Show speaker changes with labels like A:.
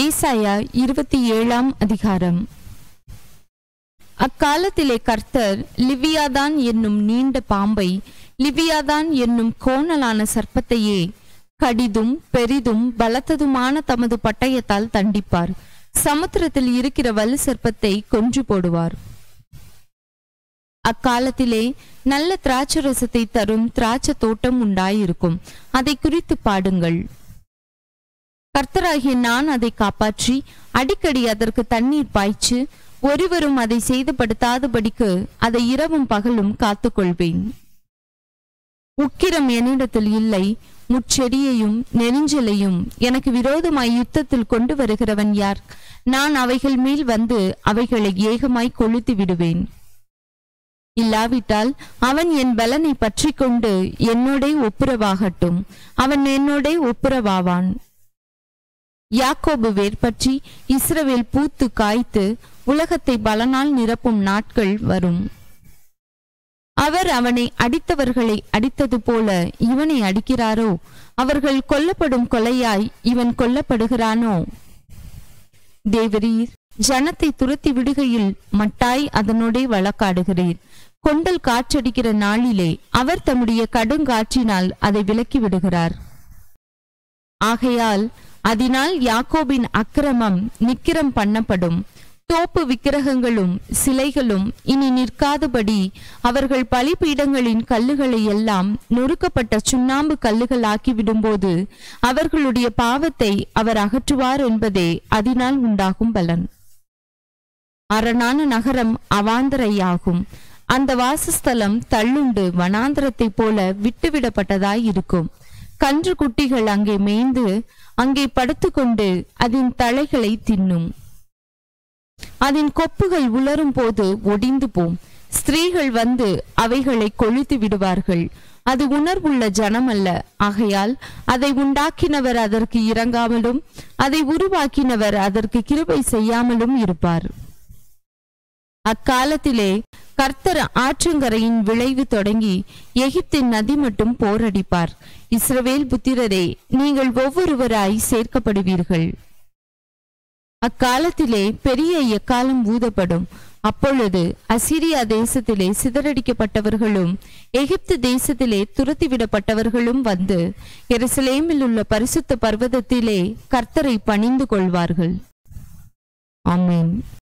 A: ஏசாயா இருபத்தி ஏழாம் அதிகாரம் அக்காலத்திலே கர்த்தர் லிவியாதான் என்னும் நீண்ட பாம்பை லிவியாதான் என்னும் கோணலான சர்ப்பத்தையே கடிதும் பெரிதும் பலத்ததுமான தமது பட்டயத்தால் தண்டிப்பார் சமுத்திரத்தில் இருக்கிற வலு சர்ப்பத்தை கொன்று போடுவார் அக்காலத்திலே நல்ல திராட்சரசத்தை தரும் திராட்சை தோட்டம் உண்டாயிருக்கும் அதை குறித்து பாடுங்கள் கர்த்தராகிய நான் அதை காப்பாற்றி அடிக்கடி அதற்கு தண்ணீர் பாய்ச்சு ஒருவரும் அதை செய்துபடுத்தாதபடிக்கு அதை இரவும் பகலும் காத்துக்கொள்வேன் உக்கிரம் என்னிடத்தில் இல்லை முச்செடியையும் நெருஞ்சலையும் எனக்கு விரோதமாய் யுத்தத்தில் கொண்டு வருகிறவன் யார் நான் அவைகள் மேல் வந்து அவைகளை ஏகமாய் கொளுத்தி விடுவேன் இல்லாவிட்டால் அவன் என் பலனை பற்றி கொண்டு என்னோடே ஒப்புரவாகட்டும் அவன் என்னோடே ஒப்புரவாவான் யாக்கோபு வேர்பற்றி இஸ்ரவேல் பூத்து காய்த்து உலகத்தை பலனால் நிரப்பும் நாட்கள் வரும் அவர் அவனை அடித்தவர்களை அடித்தது போல இவனை அடிக்கிறாரோ அவர்கள் கொல்லப்படும் கொலையாய் இவன் கொல்லப்படுகிறானோ தேவரீர் ஜனத்தை துரத்தி விடுகையில் மட்டாய் அதனோடே வழக்காடுகிறீர் கொண்டல் காற்றடிக்கிற நாளிலே அவர் தம்முடைய கடுங்காற்றினால் அதை விலக்கி விடுகிறார் ஆகையால் அதனால் யாக்கோபின் அக்கிரமம் நிக்கிரம் பண்ணப்படும் தோப்பு விக்கிரகங்களும் சிலைகளும் இனி நிற்காதபடி அவர்கள் பலிபீடங்களின் கல்லுகளை எல்லாம் நொறுக்கப்பட்ட சுண்ணாம்பு கல்லுகள் ஆக்கி விடும்போது அவர்களுடைய பாவத்தை அவர் அகற்றுவார் என்பதே அதனால் உண்டாகும் பலன் அரணான நகரம் அவாந்தரையாகும் அந்த வாசஸ்தலம் தள்ளுண்டு வனாந்தரத்தைப் போல விட்டுவிடப்பட்டதாய் இருக்கும் கன்று குட்டிகள் அங்கே மேய்ந்து அங்கே படுத்துக்கொண்டு அதன் தலைகளை தின்னும் அதன் கொப்புகள் உலரும் போது ஒடிந்து போம் ஸ்திரீகள் வந்து அவைகளை கொளுத்து விடுவார்கள் அது உணர்வுள்ள ஜனம் அல்ல ஆகையால் அதை உண்டாக்கினவர் அதற்கு இறங்காமலும் அதை உருவாக்கினவர் அதற்கு கிருபை செய்யாமலும் இருப்பார் அக்காலத்திலே கர்த்தர் ஆற்றங்கரையின் விளைவு தொடங்கி எகிப்தின் நதி மட்டும் போரடிப்பார் இஸ்ரவேல் புத்திரரே நீங்கள் ஒவ்வொருவராய் சேர்க்கப்படுவீர்கள் அக்காலத்திலே பெரிய எக்காலம் ஊதப்படும் அப்பொழுது அசிரியா தேசத்திலே சிதறடிக்கப்பட்டவர்களும் எகிப்து தேசத்திலே துரத்திவிடப்பட்டவர்களும் வந்து எருசலேமில் உள்ள பரிசுத்த பர்வதத்திலே கர்த்தரை பணிந்து கொள்வார்கள் ஆமென்